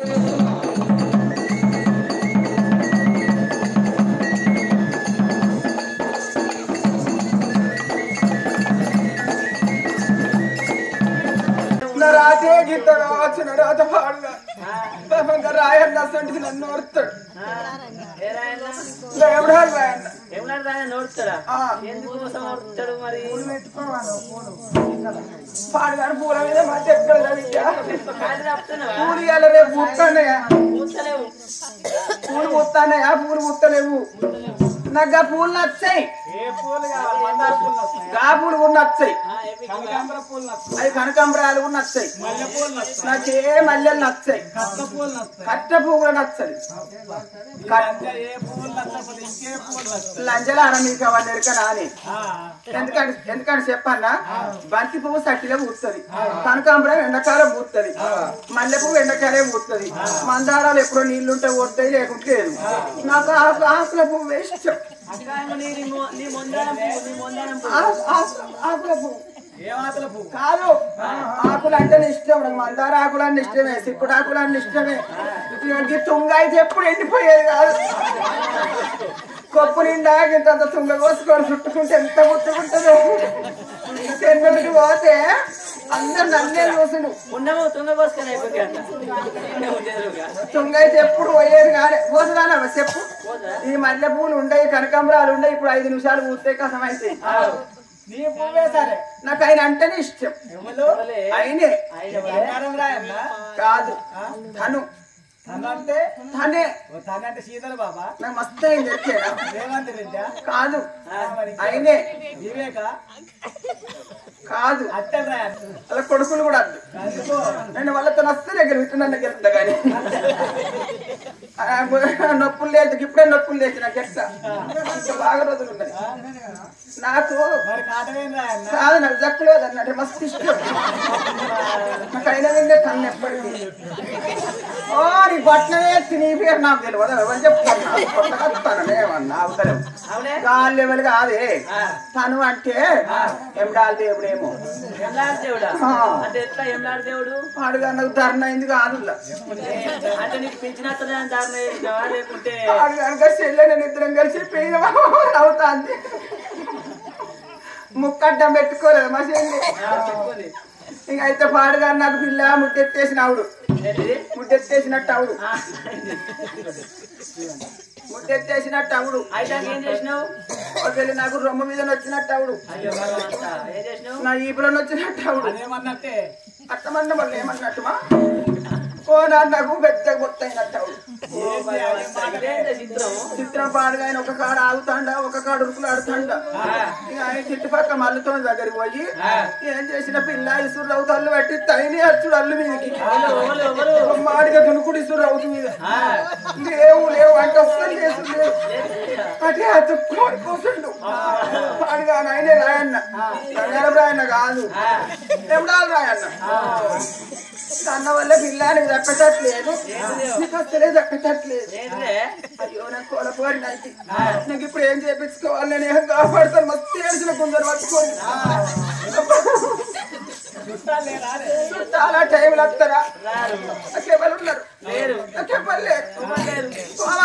నా రాతే గీత కావచ్చు నా రాత పాడుగా పాపంగా రాయన్న అసంటిది నన్ను ఓర్తాడు ఎవడాలి రాయన్న ఏమన్నాడు రాయన నోడుతాడా ఆ. ఎందుకు కోసం ఓడుతాడు మరి పాడుగారు పూల మీద మధ్య ఎక్కడ చదివించా కాదు రాపుతున్నావా పూలు ఇవ్వాలి రేపు ముస్తానయ్యా కూర్చోలేవు పూలు ముస్తానయ్యా పూలు ముస్తలేవు నాకు ఆ పూలు నచ్చాయి గా పూలు కూడా నచ్చాయి అవి కనకాంబరాలు కూడా నచ్చాయి నాకే మల్లెలు నచ్చాయి కట్ట పువ్వు కూడా నచ్చదు లంజల మీకు అవన్నీ ఎరకనా అని ఎందుకంటే ఎందుకంటే చెప్పన్నా బంతి పువ్వు సట్టిగా పూస్తుంది కనకాంబరం ఎండాకాలం పూస్తుంది మల్లె పువ్వు ఎండాకాలే పూస్తుంది మందారాలు ఎప్పుడో నీళ్లుంటే పోతాయి లేకుంటే లేదు నాకు ఆకు ఆకుల పువ్వు ఇష్టం నీ మొ- నీ మొందానం పువ్వు, నీ మొందానం పువ్వు. ఆకు- ఆకు- ఆకుల పువ్వు కాదు ఆకులు అంటే ఇష్టం నాకు మందార ఆకులు అంటే ఇష్టమే సిక్కుడు ఆకులు అంటే ఇష్టమే ఇటువంటి తుంగ అయితే ఎప్పుడు ఎండిపోయేది కాదు కొప్పు నిండా ఇంత తుంగ కోసుకొని చుట్టుకుంటే ఎంత ముట్టుకుంటుందో తెన్నటికి పోతే అందరు నన్నే చూసుడు ఉండము తుంగ కోసుకొని అయిపోయాక ఎదురుగా తుంగ అయితే ఎప్పుడు పోయేది కానీ పోతుందానా చెప్పు పోదా? ఈ మల్లె పూలు ఉండయి కనకాంబరాలు ఉండయి ఇప్పుడు ఐదు నిమిషాలు పూస్తే కథం అయితే నీ పువ్వే సరే నాకు ఆయన అంటేనే ఇష్టం ఎవలే? అయినే ఆయన ఎవలే? బంగారం రాయన్నా కాదు తను తనంటే తనే ఓ తనంటే శీతల బాబా నాకు మస్తు అయింది ఎక్కేనా రేవంత్ రెడ్డా కాదు ఆ, మరి అయినే వివేక కాదు అట్టలు రాయన్న అలా కొడుకులు కూడా అద్దు అందుకో నేను వాళ్ళతో నస్తే దగ్గర వింటున్నాను గెలుస్తా కానీ ఆ, నొప్పులు లేదు ఇప్పుడే నొప్పులు లేదు నాకు ఎట్లా ఇంకా బాగా రోజులు ఉన్నాయి నాకు మరి కాటవేం రాయన్న కాదు నాకు దక్కలేదు అన్నట్టు మస్తు ఇష్టం నాకు అయినా విందే కన్ను ఎప్పటికీ ఓ నీ బట్టలే నీ పేరు నాకు తెలియదు ఎవరు చెప్తాను ఏమన్నా అవసరం అవునే గాలి లెవెల్ కాదే ఆ. తను అంటే ఎండాలి దేవుడేమో ఎంలాడు దేవుడా ఆ. అంటే ఎట్లా ఎంలాడు దేవుడు వాడుగా నాకు ధర్మ అయింది కాదు అంటే నీకు పెంచినత్తనే దారిన వేసినావా? లేకుంటే వాడు కనుక చెల్లె నేను ఇద్దరం కలిసి పెయిన అవుతాంది ముక్కడ్డం పెట్టుకోలేదు మా చెల్లి ఆ, పెట్టుకుంది ఇంక అయితే పాడుగా నాకు పిల్ల ముట్టెత్తేసిన ఆవుడు ఏంటిది? ముట్టెత్తేసినట్టు ఆవుడు ఆ, ముట్టెత్తేసినట్టు ఆవుడు అయితే ఏం చేసినావు ఒకవేళ నాకు రొమ్మ మీద వచ్చినట్టు ఆవుడు అయ్యో భగవంతా ఏం చేసినావు నా ఈపులో వచ్చినట్టు ఆవుడు అదేమన్నట్టే అత్తమన్న వాళ్ళు ఏమన్నట్టుమా ఓ నా నాకు పెద్ద అయినట్టు ఆవుడు ఓ భగవంతా, ఇదేంటి చిత్రం చిత్రం పాడుగా ఆయన ఒక కాడ ఆగుతాండ ఒక కాడ ఉరుకులు ఆడుతాండ ఇక ఆయన చుట్టుపక్కల మల్లుతో దగ్గరికి పోయి ఏం చేసిన పిల్ల ఇసురు రౌతు అల్లు పెట్టి తైని అచ్చుడు అల్లు మీదకి ఎవరు ఎవరు మాడిగా దునుకుడు ఇసురు రౌతు మీద లేవు లేవు అంటే వస్తుంది లేసు లేవు అటే అతుక్కొని కూర్చుండు పాడుగా ఆయనే రాయన్న గంగారం రాయన్న కాదు ఎప్పుడాలు రాయన్న కన్న వల్ల పిల్లానికి దక్కట్లేదు నీకు వస్తలే దక్కట్లేదు ఏంటిదే అయ్యో నాకు కోలపోరి నైతి నాకు ఇప్పుడు ఏం చేపించుకోవాలి నేను ఏం కాపాడుతాను మస్తు ఏడ్చిన కొందరు పట్టుకొని చాలా టైంలు వస్తారా రారు నాకెవరు ఉన్నారు లేరు నాకెవరు లేరు లేరు మామా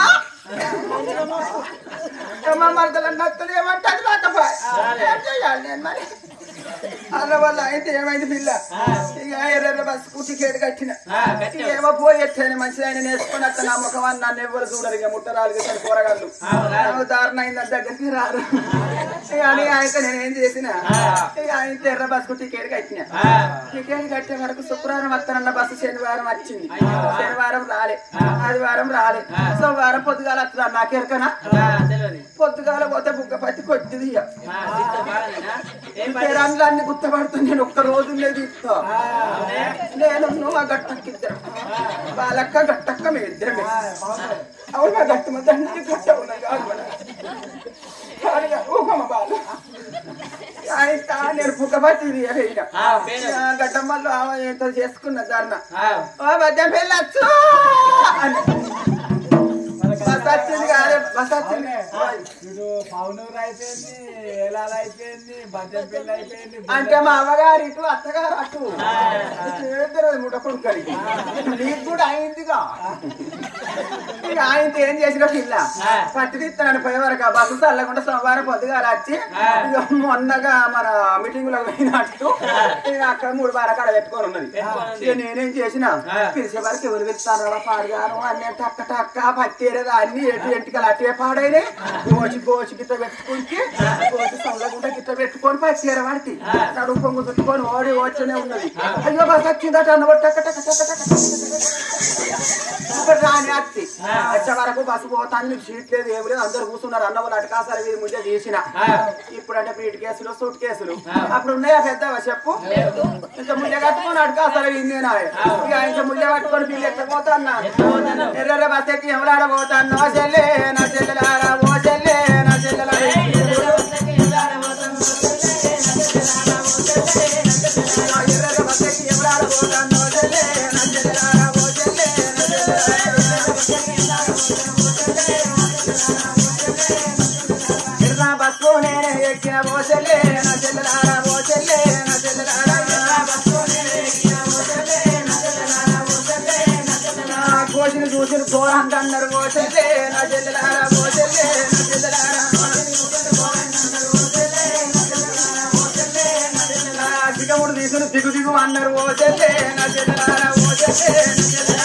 అమ్మ మరదలు నత్తలు ఏమంటే అది రాకపోయా ఏం చేయాలి నేను మరి అన్న వల్ల అయితే ఏమైంది పిల్ల ఇక ఎర్ర బస్సు టికెట్ కట్టిన ఆ, కట్టినావు. ఏమో పోయి ఎట్టాను మంచిది ఆయన నేర్చుకుని అత్త నమ్మకం అని నన్ను ఎవరు చూడరు ఇక ముట్టరాలు గిట్ట కూరగాళ్ళు నాకు దారుణ అయింది అంత దగ్గరికి రారు ఇక అని ఆయన నేను ఏం చేసిన ఇక ఆయన ఎర్ర బస్సు టికెట్ కట్టిన టికెట్ కట్టే వరకు శుక్రవారం వస్తానన్న బస్సు శనివారం వచ్చింది శనివారం రాలే ఆదివారం రాలే సోమవారం పొద్దుగాల వస్తుందా నాకెరకనా ఆ, తెలియదు పొద్దుగాల పోతే బుగ్గ పట్టి కొట్టింది ఇక ఆ, చిత్రం బాగానేనా? ఏం పని పేరాన్లన్నీ గుర్తుపడుతుంది నేను ఒక్క రోజు లేదు ఇస్తా నేను నువ్వు ఆ గట్టక్కిద్దరు వాళ్ళక్క గట్టక్క మీ ఇద్దరు అవునా గట్టు మధ్య అన్ని గట్ట ఉన్నాయి కాదు మన. కాదుగా, ఊకమ్మ బాలు ఆయన నేను పుక్కపట్టి ఆ, పేరు. గడ్డమ్మల్లో ఆమె ఏంటో చేసుకున్న ధర్న ఆ, ఓ మధ్య పెళ్ళచ్చు అని బస్ బస్ వచ్చింది కాదే బస్ వచ్చింది ఇప్పుడు పౌనూరు అయిపోయింది ఏలాలు అయిపోయింది భద్రం పెళ్ళి అయిపోయింది అంటే మా అమ్మగారు ఇటు అత్తగారు అటు ఇద్దరు ముట్ట కొడుకని నీకు కూడా అయిందిగా ఇక ఆయనతో ఏం చేసిన పిల్ల పట్టి తీస్తానని పోయే వరకు ఆ బస్సు చల్లకుండా సోమవారం పొద్దుగా వచ్చి ఇక మొన్నగా మన మీటింగ్ లో పోయినట్టు ఇక అక్కడ మూడు బార కాడ పెట్టుకొని ఉన్నది ఇక నేనేం చేసిన పిలిచే వరకు ఎవరు పిలుస్తారా పాడుగాను అన్నీ టక్క టక్క పట్టేరేదా అన్ని ఎటు ఎంటికలు అట్టే పాడైనాయి గోచి గోచి గిట్ట పెట్టుకుంటే గోచి చల్లకుండా గిట్ట పెట్టుకొని పట్టేర వాడికి నడుము పొంగు చుట్టుకొని ఓడి వచ్చనే ఉన్నది అయ్యో బస్ వచ్చిందట అన్నమాట టక్క టక్క టక్క టక్క ఇప్పుడు రాని అత్తి వచ్చే వరకు బస్సు పోతాను నీకు సీట్ లేదు ఏమి లేదు అందరు కూర్చున్నారు అన్న వాళ్ళు అటకాసారి వీధి ముందే తీసిన ఇప్పుడు అంటే ప్రీట్ కేసులు సూట్ కేసులు అప్పుడు ఉన్నాయా పెద్దవా చెప్పు ఇంత ముళ్ళ కట్టుకొని అటకాసారి వీధినా ఇక ఇంత ముళ్ళ పట్టుకొని పిల్లి ఎత్తపోతాన్నా ఎర్ర బస్ ఎక్కి ఎవలాడ పోతాను చెల్లె నా చెల్లెలారా ఓ చెల్లె నా చెల్లెలారా ఎర్ర బస్ ఎక్కి ఎవలాడ పోతాను చెల్లె నా చెల్లెలారా ఓ చెల్లె నా ఎర్ర బస్సు నేనే ఎక్కిన ఓ చెల్లె నా చెల్లెలారా ఓ చెల్లె నా చెల్లెలారా ఎర్ర బస్సు నేనే ఎక్కిన ఓ చెల్లె నా చెల్లెలారా ఓ చెల్లె నా చెల్లెలారా కోసిన చూసిన ఘోరంగా అన్నారు ఓ చెల్లె నా చెల్లెలారా ఓ చెల్లె నా చెల్లెలారా దిగముడు తీసుకుని దిగు దిగు అన్నారు ఓ చెల్లె నా చెల్లెలారా ఓ చెల్లె నా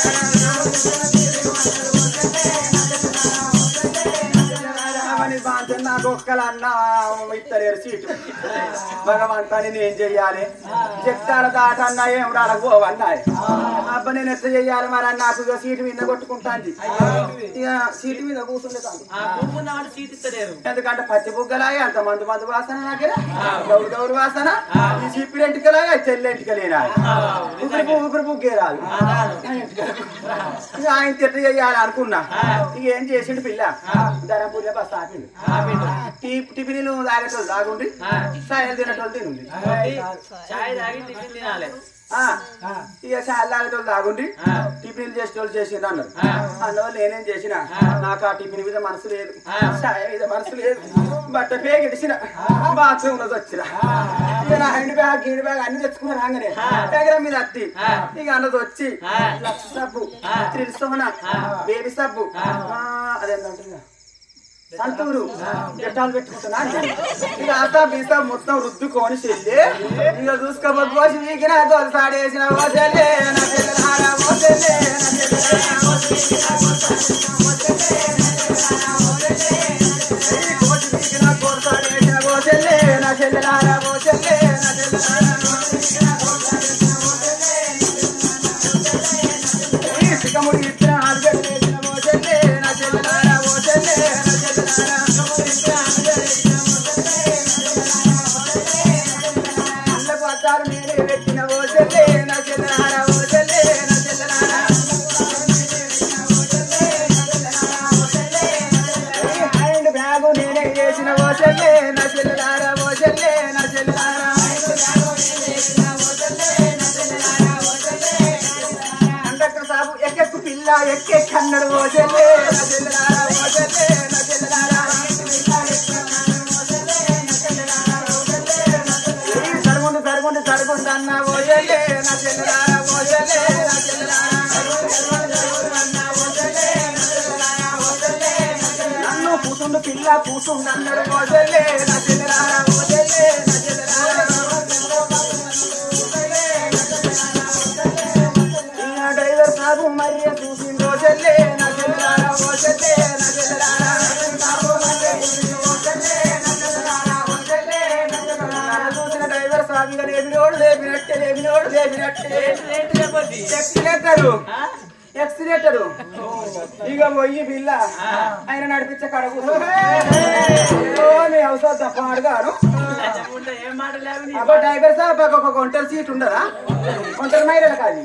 చెల్లెలారా బాంచన్ నాకు ఒక్కలన్నా ఇత్తలేరు సీటు భగవంతా నేను ఏం చెయ్యాలి చెప్తాడ దాటన్నా ఏం రాడకపోవన్నాయి అబ్బ నేను ఎట్లా చెయ్యాలి మరి అని నాకు ఇక సీటు మీద కొట్టుకుంటాంది ఇక సీటు మీద కూర్చుండే తాను ఆ కూకున్నామంటే సీట్ ఇస్తలేరు ఎందుకంటే పచ్చి బుగ్గలాగే అంత మందు మందు వాసన నాకే గౌరు గౌరు వాసన ఈ చిప్పిడి ఎంటికలాగా చెల్లి ఎంటికలేనా ఊపిరి పు- ఊపిరి బుగ్గే రాదు ఇక ఆయన తిట్ట చేయాలి అనుకున్నా ఇక ఏం చేసిండు పిల్ల ధరపూర్లో బస్ ఆపిండు టీ- టిఫిన్లు తాగేటోళ్ళు తాగుండి సాయలు తినేటోళ్ళు తినుండి చాయ్ తాగి టిఫిన్ తినాలి ఆ, ఇక చాయలు తాగేటోళ్ళు తాగుండి టిఫిన్లు చేసేటోళ్ళు చేసిండు అన్నారు అందువల్ల నేనేం చేసిన నాకు ఆ టిఫిన్ మీద మనసు లేదు చాయ్ మీద మనసు లేదు బట్ట పేగి ఇడిచిన బాత్రూమ్ లో వచ్చిన ఇక నా హ్యాండ్ బ్యాగ్ గీడ్ బ్యాగ్ అన్ని తెచ్చుకున్నా రాగానే దగ్గర మీద అత్తి ఇక అన్నది వచ్చి లక్ష సబ్బు త్రిల్ సోనా బేబీ సబ్బు ఆ, అదేంటంటుందా సంతూరు గట్టాలు పెట్టుకుంటున్నా ఇక ఆతా బీసా మొత్తం రుద్దుకొని చెల్లి ఇక చూసుకోబోతు పోసి వీకిన తోసాడేసిన ఓ చెల్లె నా చెల్లెలారా ఓ చెల్లె నా చెల్లెలారా ఓ చెల్లె కోసి వీకిన తోసాడేసిన ఓ చెల్లె నా చెల్లెలారా ఓ చెల్లె నా చెల్లెలారా ఈ సిగముడి ఇచ్చిన ఆల్గడేసిన ఓ చెల్లె నా చెల్లెలారా ఓ చెల్లె నా చెల్లెలారా అల్లకు అద్దాలు నేనే పెట్టిన ఓ చెల్లె నా చెల్లెలారా ఓ చెల్లె నా చెల్లెలారా ఈ హ్యాండ్ బ్యాగు నేనే వేసిన ఓ చెల్లె నా చెల్లెలారా ఓ చెల్లె నా చెల్లెలారా అండక్క సాబు ఎక్కెక్కు పిల్ల ఎక్కెక్కి అన్నాడు ఓ చెల్లె నా చెల్లెలారా ఓ చెల్లె నా చెల్లెలారా ఈ సరుగుండు సరుగుండు సరుగుండు అన్న ఓ చెల్లె నా చెల్లెలారా ఓ చెల్లె నా చెల్లెలారా నన్ను కూతుండు పిల్ల కూతుండు అన్నాడు ఓ చెల్లె నా చెల్లెలారా ఓ చెల్లె నా చెల్లెలారా ఈ డ్రైవర్ సాబు మరియ చూసిందో చెల్లె నా చెల్లెలారా ఓ చెల్లె నా చెల్లెలారా నన్ను చూసిన డ్రైవర్ సాబిగా లేపినోడు లేపినట్టే లేపినోడు లేపినట్టే ఏంటి చెప్పండి ఎక్సిలేటరు ఎక్సిలేటరు ఇక పోయి పిల్ల ఆయన నడిపించే కాడ కూర్చొని అవసరం తప్ప అడగాను చెప్పుకుంటే ఏం మాట లేవు నీ అబ్బా డ్రైవర్ సాబ్ ఒక ఒంటరి సీట్ ఉండదా ఒంటరి మైరలు కాదు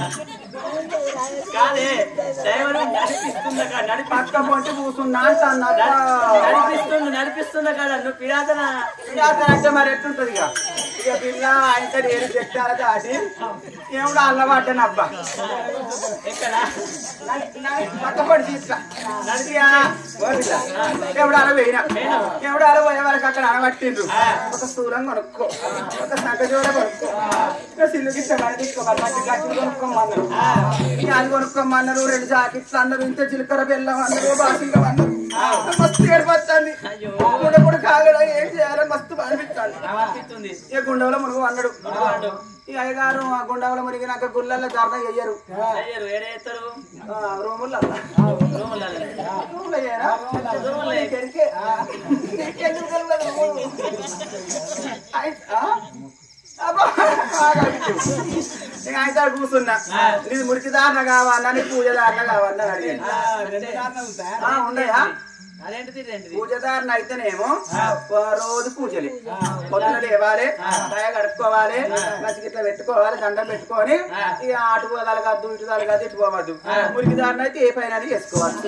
కాదే డ్రైవర్ నడిపిస్తుందా కాడ నడిపి పక్క పొంటి కూర్చున్నా అంటున్నా నడిపిస్తుంది నడిపిస్తుందా కాడ నువ్వు పిరాతన అంటే మరి ఎట్లుంటది ఇక ఇక పిల్ల ఆయన నేను చెట్టాల దాటి ఏమిడు అల్లబడ్డానబ్బా ఎక్కడ పక్కపడి తీసుకా నడిచియా ఎవడు అలా పోయినా ఎవడు అలా పోయే వరకు అక్కడ అనబట్టిండ్రు ఒక స్థూలం కొనుక్కో ఒక సంక జోడ కొనుక్కో ఒక సిల్లు గిట్ట బయట తీసుకోవాలి మంచి గట్టి కొనుక్కోమన్నారు ఇక అది కొనుక్కోమన్నారు రెండు జాకెట్లు అన్నారు ఇంత జీలకర్ర బెల్లం అన్నారు బాసింగం అన్నారు మస్తు ఏడిపోతుంది గుండె కూడా కాగడ ఏం చేయాలో మస్తు అనిపిస్తుంది అనిపిస్తుంది ఇక గుండెలో మునుగు అన్నాడు ఈ అయ్యగారు ఆ గుండెలో మునిగినాక గుళ్ళల్లో ధర్మ చెయ్యరు అయ్యారు ఏడే ఎత్తారు రూముల్లో రూములలో రూములు అయ్యారా రూములే. ఇక్కడికే. నీకెందుకు తెలియదు రూములు? అయ్- ఆ? అబ్బా, బాగా అనిపించింది. ఇక అయితే ఆడ కూర్చున్నా నీది మురికి దారుణ కావాలా నీ పూజ దారుణ కావాలా అని అడిగాను రెండు కారణాలు ఉంటాయా? ఆ, ఉన్నాయా అదేంటిది రెండుది పూజదారుని అయితేనేమో రోజు పూజలు పొద్దున లేవాలి కాయ కడుక్కోవాలి మసికి ఇట్లా పెట్టుకోవాలి దండం పెట్టుకొని ఇక అటు తలగద్దు ఇటు తలగద్దు ఇటు పోవద్దు మురికి దారిని అయితే ఏ పైన చేసుకోవచ్చు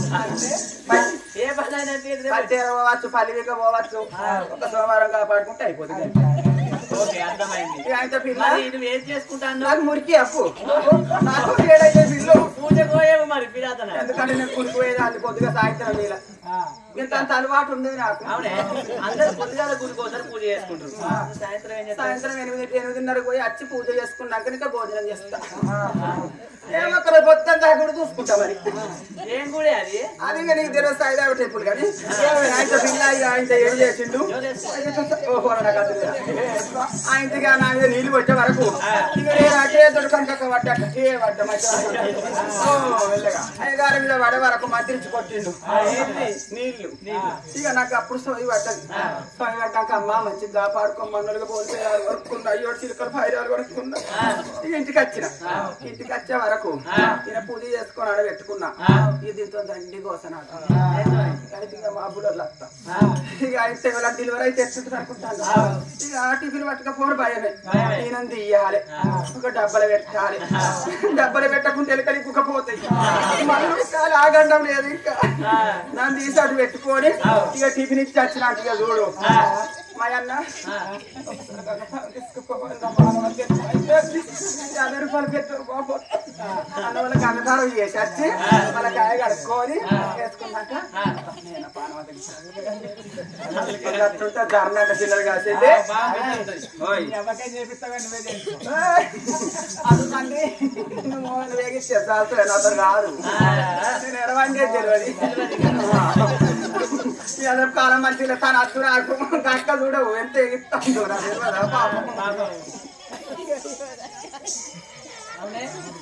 ఏ పని అయినా తీరుదే. పల్లె పోవచ్చు పల్లివిక పోవచ్చు ఒక సోమవారం కాపాడుకుంటే అయిపోతుంది ఓకే అర్థమైంది ఇక అయితే పిల్ల మరి ఇది ఏం చేసుకుంటాను నాకు మురికి అప్పు నాకు ఏడైతే బిల్లు పూజ పోయేవు మరి పిరాతన ఎందుకంటే నేను కులిపోయేది అది కొద్దిగా సాయంత్రం వేళ ఆ, ఇంత అంత అలవాటు ఉంది నాకు అవునే అందరు పొద్దుగాల గుడికోసారి పూజ చేసుకుంటారు సాయంత్రం ఏం చేస్తారు సాయంత్రం ఎనిమిది ఎనిమిదిన్నర పోయి వచ్చి పూజ చేసుకున్నాక ఇంకా భోజనం చేస్తా ఏమక్కడ మొత్తం దాకా కూడా చూసుకుంటా మరి ఏం గుడి అది అది ఇంకా నీకు తెలియదు సాయిబాబా టెంపుల్ కానీ ఆయన పిల్ల ఆయన ఏం చేసిండు ఓహో నాకు అర్థం కాదు. ఆయనగా నా మీద నీళ్లు పెట్టే వరకు ఇక నేను అటే దొరకనుక పడ్డా ఏ పడ్డ అయ్యగారి మీద పడే వరకు మంత్రించి కొట్టిండు నీళ్లు ఇక నాకు అప్పుడు సోయి పడ్డది సోయి పడ్డాక అమ్మ మంచిగా కాపాడుకోమన్నలుగా పోలిపోయారు కొనుక్కున్నా అయ్యో చిలుకలు ఫైరాలు కొనుక్కున్నా ఇక ఇంటికి వచ్చిన ఇంటికి వచ్చే వరకు ఈయన పూజ చేసుకొని ఆడ పెట్టుకున్నా ఇక దీంతో దండి కోసన అయితే ఇక మా బుల్లర్లు వస్తా ఇక అయితే వాళ్ళ డెలివరీ అయితే ఎత్తుంది అనుకుంటాను ఇక ఆ టిఫిన్ పట్టుకపోవడం భయమే ఈయన తీయాలి ఒక డబ్బలు పెట్టాలి డబ్బలు పెట్టకుండా ఎలుకలు కుక్కపోతాయి మళ్ళీ ఉడకాలి ఆగండం లేదు ఇంకా నన్ను తీసి అటు పెట్టుకొని ఇక టిఫిన్ ఇచ్చి వచ్చినాక ఇక చూడు మా అన్న యాభై రూపాయలు పెట్టు బాబు అన్న వాళ్ళకి అన్నదానం చేసి వచ్చి వాళ్ళ కాయ కడుక్కొని వేసుకున్నాక నేను పానం అట్టుంటే ధర్మ అంటే పిల్లలు కాసేది ఓయ్ ఎవరికైనా చేపిస్తావా నువ్వే చేసుకో. అందుకండి నువ్వు వేగిస్తే చాలు నాతో కాదు నేను ఎడవండి తెలియదు ఏదో కాలం మంచిగా తను అచ్చు నాకు గక్క చూడవు ఎంత ఎగిస్తాను చూడ పాపం అవునే